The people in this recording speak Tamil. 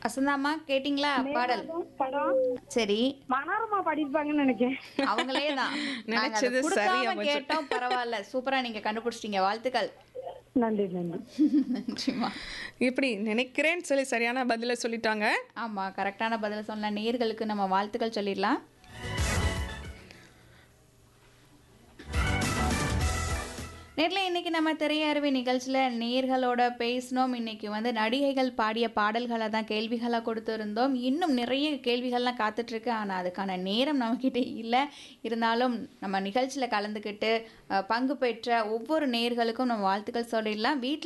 வசந்தாம்மா கேட்டிங்களா பாடல் படம் சரி மனோரமா பாடிருப்பாங்கன்னு நினைக்கிறேன் அவங்களே தான் நினைச்சது சரியா போச்சு. கேட்டோம் பரவாயில்ல சூப்பரா நீங்க கண்டுபிடிச்சிட்டீங்க வாழ்த்துக்கள் நன்றி நன்றி நன்றிம்மா இப்படி நினைக்கிறேன்னு சொல்லி சரியான பதிலை சொல்லிட்டாங்க ஆமா கரெக்டான பதில சொன்ன நேயர்களுக்கு நம்ம வாழ்த்துக்கள் சொல்லிடலாம் நேரில் இன்னைக்கு நம்ம திரையரவி நிகழ்ச்சியில் நேர்களோட பேசினோம் இன்னைக்கு வந்து நடிகைகள் பாடிய பாடல்களை தான் கேள்விகளாக கொடுத்துருந்தோம் இன்னும் நிறைய கேள்விகள்லாம் காத்துட்ருக்கு ஆனால் அதுக்கான நேரம் நம்மக்கிட்ட இல்லை இருந்தாலும் நம்ம நிகழ்ச்சியில் கலந்துக்கிட்டு அஹ், பங்கு பெற்ற ஒவ்வொரு நேர்களுக்கும் நம்ம வாழ்த்துக்கள் சொல்லிடலாம் வீட்டில்